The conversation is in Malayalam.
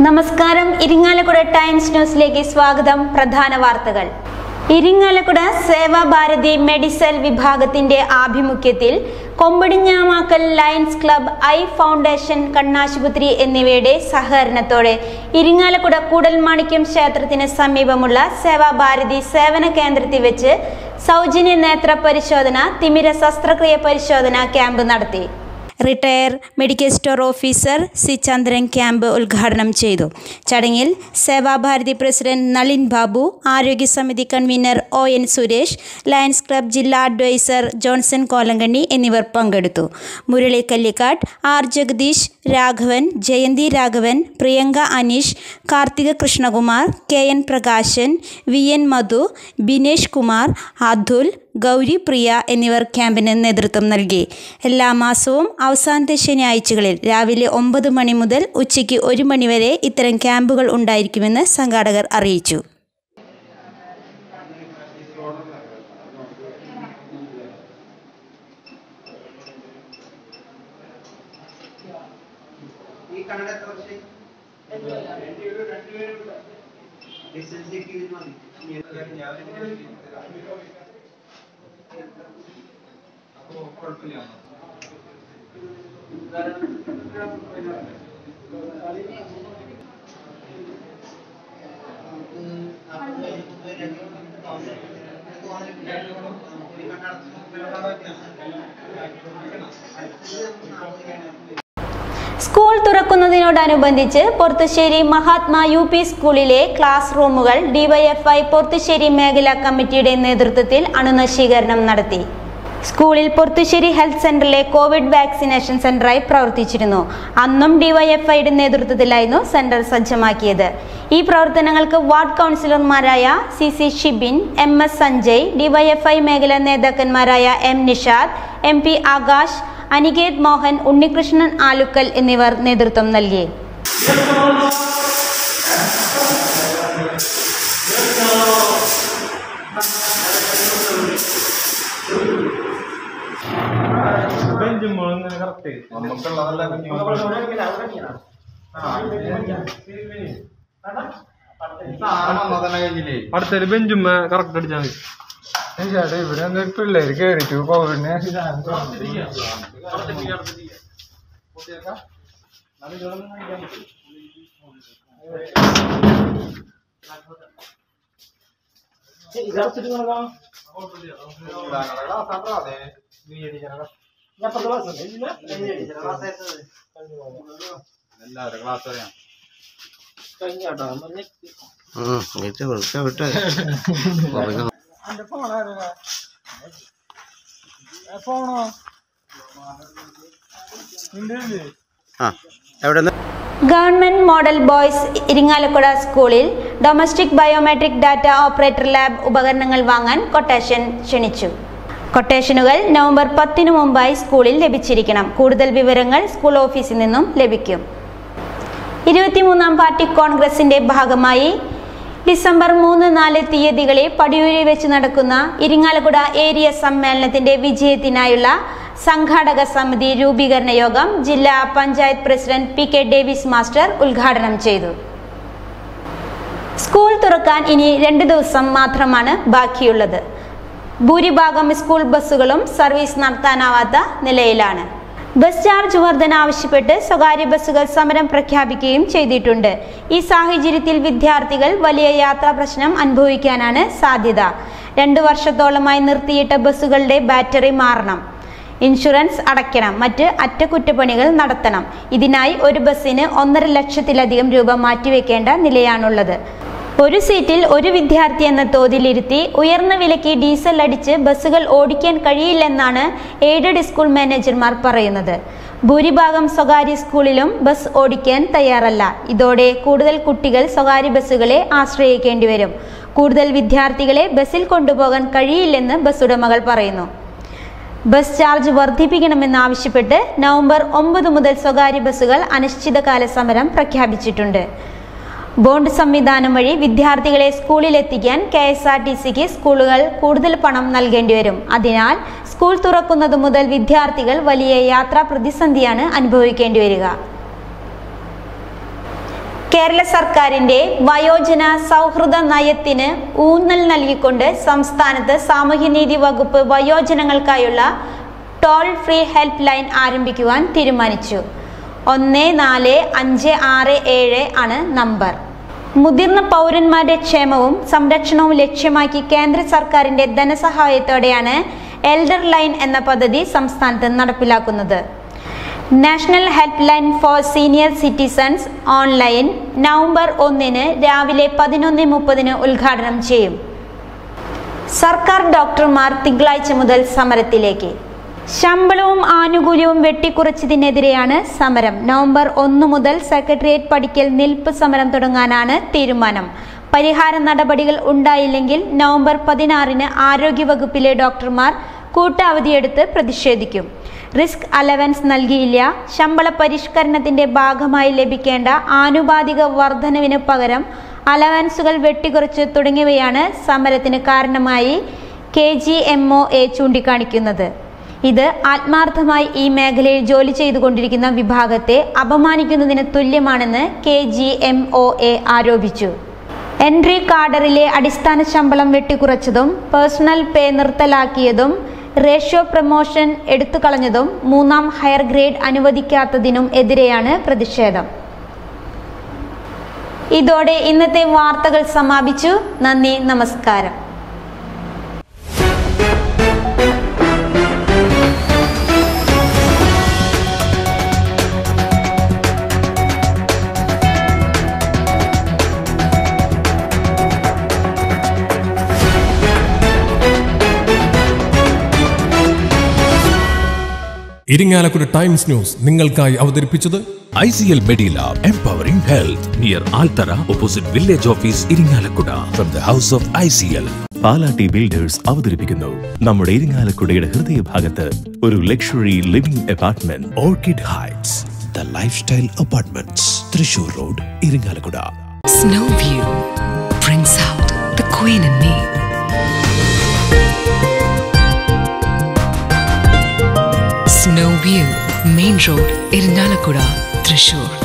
നമസ്കാരം ഇരിങ്ങാലക്കുട ടൈംസ് ന്യൂസിലേക്ക് സ്വാഗതം പ്രധാന വാർത്തകൾ ഇരിങ്ങാലക്കുട സേവാഭാരതി മെഡിസൽ വിഭാഗത്തിന്റെ ആഭിമുഖ്യത്തിൽ Kombadinjamakkal Lions Club eye foundation കണ്ണാശുപത്രി എന്നിവയുടെ സഹകരണത്തോടെ ഇരിങ്ങാലക്കുട കൂടൽമാണിക്യം ക്ഷേത്രത്തിന് സമീപമുള്ള സേവാഭാരതി സേവന കേന്ദ്രത്തിൽ വെച്ച് സൗജന്യ നേത്ര പരിശോധന തിമിര ശസ്ത്രക്രിയ പരിശോധന ക്യാമ്പ് നടത്തി retire medical store officer C Chandran camp ഉദ്ഘാടനം ചെയ്തു ചടങ്ങിൽ സേവാഭാരതി പ്രസിഡന്റ് നളിൻ ബാബു ആരോഗ്യ സമിതി convener O N Suresh Lions Club ജില്ലാ അഡ്വൈസർ ജോൺസൺ കോലങ്കണ്ണി എന്നിവർ പങ്കെടുത്തു Murali Kallikkad R Jagadeesh Raghavan Jayanthi Raghavan Priyanka Aneesh Karthika Krishnakumar K N Prakashan V N Madhu Binesh Kumar Athul Gauri Priya എന്നിവർ ക്യാമ്പിന് നേതൃത്വം നൽകി എല്ലാ മാസവും അവസാനത്തെ ശനിയാഴ്ചകളിൽ രാവിലെ ഒമ്പത് മണി മുതൽ ഉച്ചയ്ക്ക് ഒരു മണി വരെ ഇത്തരം ക്യാമ്പുകൾ ഉണ്ടായിരിക്കുമെന്ന് സംഘാടകർ അറിയിച്ചു ഈ കണ്ണട എത്ര വർഷം ഡിസ്റ്റൻസ് ചെക്ക് ചെയ്തിട്ട് മതി അപ്പോ കുഴപ്പമില്ല സ്കൂൾ തുറക്കുന്നതിനോടനുബന്ധിച്ച് പൊർത്തുശ്ശേരി മഹാത്മാ യു പി സ്കൂളിലെ ക്ലാസ് റൂമുകൾ ഡിവൈഎഫ്ഐ പൊർത്തുശ്ശേരി മേഖലാ കമ്മിറ്റിയുടെ നേതൃത്വത്തിൽ അണുനശീകരണം നടത്തി സ്കൂളിൽ പൊർത്തുശ്ശേരി ഹെൽത്ത് സെന്ററിലെ കോവിഡ് വാക്സിനേഷൻ സെന്ററായി പ്രവർത്തിച്ചിരുന്നു അന്നും ഡിവൈഎഫ്ഐയുടെ നേതൃത്വത്തിലായിരുന്നു സെന്റർ സജ്ജമാക്കിയത് ഈ പ്രവർത്തനങ്ങൾക്ക് വാർഡ് കൗൺസിലർമാരായ C C Shibin M S Sanjay DYFI മേഖലാ നേതാക്കന്മാരായ M Nishad M P Akash Aniketh Mohan Unnikrishnan Alukkal എന്നിവർ നേതൃത്വം നൽകി ബെഞ്ചും കറക്റ്റ് നമുക്കുള്ളതല്ല അടുത്തൊരു ബെഞ്ചും കറക്റ്റ് അടിച്ചാൽ മതി ചേട്ടാ ഇവിടെ എന്താ പിള്ളേര് കേറിട്ടു കോവിഡിനെ എല്ലാവരും ക്ലാസ് അറിയാം വിട്ട് വിട്ട് വിട്ട് ഫോണോ ആ എവിടെ ഗവൺമെന്റ് മോഡൽ ബോയ്സ് ഇരിങ്ങാലക്കുട സ്കൂളിൽ domestic biometric data operator lab ഉപകരണങ്ങൾ വാങ്ങാൻ കൊട്ടേഷൻ ക്ഷണിച്ചു കൊട്ടേഷനുകൾ നവംബർ പത്തിനു മുമ്പായി സ്കൂളിൽ ലഭിച്ചിരിക്കണം കൂടുതൽ വിവരങ്ങൾ സ്കൂൾ ഓഫീസിൽ നിന്നും ലഭിക്കും ഇരുപത്തിമൂന്നാം പാർട്ടി കോൺഗ്രസിന്റെ ഭാഗമായി ഡിസംബർ മൂന്ന് നാല് തീയതികളിൽ പടിയൂരിൽ വെച്ച് നടക്കുന്ന ഇരിങ്ങാലക്കുട ഏരിയ സമ്മേളനത്തിന്റെ വിജയത്തിനായുള്ള സംഘാടക സമിതി രൂപീകരണ യോഗം ജില്ലാ panchayat president P K Davis master ഉദ്ഘാടനം ചെയ്തു സ്കൂൾ തുറക്കാൻ ഇനി രണ്ട് ദിവസം മാത്രമാണ് ബാക്കിയുള്ളത് ഭൂരിഭാഗം സ്കൂൾ ബസ്സുകളും സർവീസ് നടത്താനാവാത്ത നിലയിലാണ് ബസ് ചാർജ് വർധന ആവശ്യപ്പെട്ട് സ്വകാര്യ ബസ്സുകൾ സമരം പ്രഖ്യാപിക്കുകയും ചെയ്തിട്ടുണ്ട് ഈ സാഹചര്യത്തിൽ വിദ്യാർത്ഥികൾ വലിയ യാത്രാ പ്രശ്നം അനുഭവിക്കാനാണ് സാധ്യത രണ്ടു വർഷത്തോളമായി നിർത്തിയിട്ട ബസ്സുകളുടെ ബാറ്ററി മാറണം ഇൻഷുറൻസ് അടയ്ക്കണം മറ്റ് അറ്റകുറ്റപ്പണികൾ നടത്തണം ഇതിനായി ഒരു ബസ്സിന് ഒന്നര ലക്ഷത്തിലധികം രൂപ മാറ്റിവെക്കേണ്ട നിലയാണുള്ളത് ഒരു സീറ്റിൽ ഒരു വിദ്യാർത്ഥി എന്ന തോതിലിരുത്തി ഉയർന്ന വിലയ്ക്ക് ഡീസൽ അടിച്ച് ബസ്സുകൾ ഓടിക്കാൻ കഴിയില്ലെന്നാണ് എയ്ഡഡ് സ്കൂൾ മാനേജർമാർ പറയുന്നത് ഭൂരിഭാഗം സ്വകാര്യ സ്കൂളിലും ബസ് ഓടിക്കാൻ തയ്യാറല്ല ഇതോടെ കൂടുതൽ കുട്ടികൾ സ്വകാര്യ ബസ്സുകളെ ആശ്രയിക്കേണ്ടി വരും കൂടുതൽ വിദ്യാർത്ഥികളെ ബസ്സിൽ കൊണ്ടുപോകാൻ കഴിയില്ലെന്ന് ബസ് ഉടമകൾ പറയുന്നു ബസ് ചാർജ് വർദ്ധിപ്പിക്കണമെന്നാവശ്യപ്പെട്ട് നവംബർ ഒമ്പത് മുതൽ സ്വകാര്യ ബസ്സുകൾ അനിശ്ചിതകാല സമരം പ്രഖ്യാപിച്ചിട്ടുണ്ട് ബോണ്ട് സംവിധാനം വഴി വിദ്യാർത്ഥികളെ സ്കൂളിലെത്തിക്കാൻ കെ എസ് ആർ ടി സിക്ക് സ്കൂളുകൾ കൂടുതൽ പണം നൽകേണ്ടി വരും അതിനാൽ സ്കൂൾ തുറക്കുന്നത് മുതൽ വിദ്യാർത്ഥികൾ വലിയ യാത്രാ പ്രതിസന്ധിയാണ് അനുഭവിക്കേണ്ടി വരിക കെ കേരള സർക്കാരിന്റെ വയോജന സൗഹൃദ നയത്തിന് ഊന്നൽ നൽകിക്കൊണ്ട് സംസ്ഥാനത്ത് സാമൂഹ്യനീതി വകുപ്പ് വയോജനങ്ങൾക്കായുള്ള ടോൾ ഫ്രീ ഹെൽപ്പ് ലൈൻ ആരംഭിക്കുവാൻ തീരുമാനിച്ചു ഒന്ന് നാല് അഞ്ച് ആറ് ഏഴ് ആണ് നമ്പർ മുതിർന്ന പൗരന്മാരുടെ ക്ഷേമവും സംരക്ഷണവും ലക്ഷ്യമാക്കി കേന്ദ്ര സർക്കാരിന്റെ ധനസഹായത്തോടെയാണ് എൽഡർ ലൈൻ എന്ന പദ്ധതി സംസ്ഥാനത്ത് നടപ്പിലാക്കുന്നത് national help line for senior citizens online November ഒന്നിന് രാവിലെ പതിനൊന്ന് മുപ്പതിന് ഉദ്ഘാടനം ചെയ്യും സർക്കാർ ഡോക്ടർമാർ തിങ്കളാഴ്ച മുതൽ സമരത്തിലേക്ക് ശമ്പളവും ആനുകൂല്യവും വെട്ടിക്കുറച്ചതിനെതിരെയാണ് സമരം നവംബർ ഒന്ന് മുതൽ സെക്രട്ടേറിയറ്റ് പടിക്കൽ നിൽപ്പ് സമരം തുടങ്ങാനാണ് തീരുമാനം പരിഹാര നടപടികൾ ഉണ്ടായില്ലെങ്കിൽ നവംബർ പതിനാറിന് ആരോഗ്യവകുപ്പിലെ ഡോക്ടർമാർ കൂട്ടവധിയെടുത്ത് പ്രതിഷേധിക്കും റിസ്ക് അലവൻസ് നൽകിയില്ല ശമ്പള പരിഷ്കരണത്തിന്റെ ഭാഗമായി ലഭിക്കേണ്ട ആനുപാതിക വർധനവിന് പകരം അലവൻസുകൾ വെട്ടിക്കുറച്ച് തുടങ്ങിയവയാണ് സമരത്തിന് കാരണമായി K G M O A ചൂണ്ടിക്കാണിക്കുന്നത് ഇത് ആത്മാർത്ഥമായി ഈ മേഖലയിൽ ജോലി ചെയ്തുകൊണ്ടിരിക്കുന്ന വിഭാഗത്തെ അപമാനിക്കുന്നതിന് തുല്യമാണെന്ന് K G M O A ആരോപിച്ചു എൻട്രി കാഡറിലെ അടിസ്ഥാന ശമ്പളം വെട്ടിക്കുറച്ചതും പേഴ്സണൽ പേ നിർത്തലാക്കിയതും റേഷ്യോ പ്രമോഷൻ എടുത്തു കളഞ്ഞതും മൂന്നാം ഹയർ ഗ്രേഡ് അനുവദിക്കാത്തതിനും എതിരെയാണ് പ്രതിഷേധം ഇതോടെ ഇന്നത്തെ വാർത്തകൾ സമാപിച്ചു നന്ദി നമസ്കാരം ഇരിങ്ങാലക്കുട ടൈംസ് ന്യൂസ് നിങ്ങൾക്കായി അവതരിപ്പിച്ചത് I C L Medilab empowering health near Althara opposite village office Irinjalakuda from the house of I C L Palatty builders അവതരിപ്പിക്കുന്നു നമ്മുടെ ഇരിങ്ങാലക്കുടയുടെ ഹൃദയഭാഗത്ത് ഒരു luxury living apartment Orchid Heights the lifestyle apartments Thrissur road Irinjalakuda Snow View brings out the queen in me. Snow View, Main Road, Irinalakuda, Thrissur.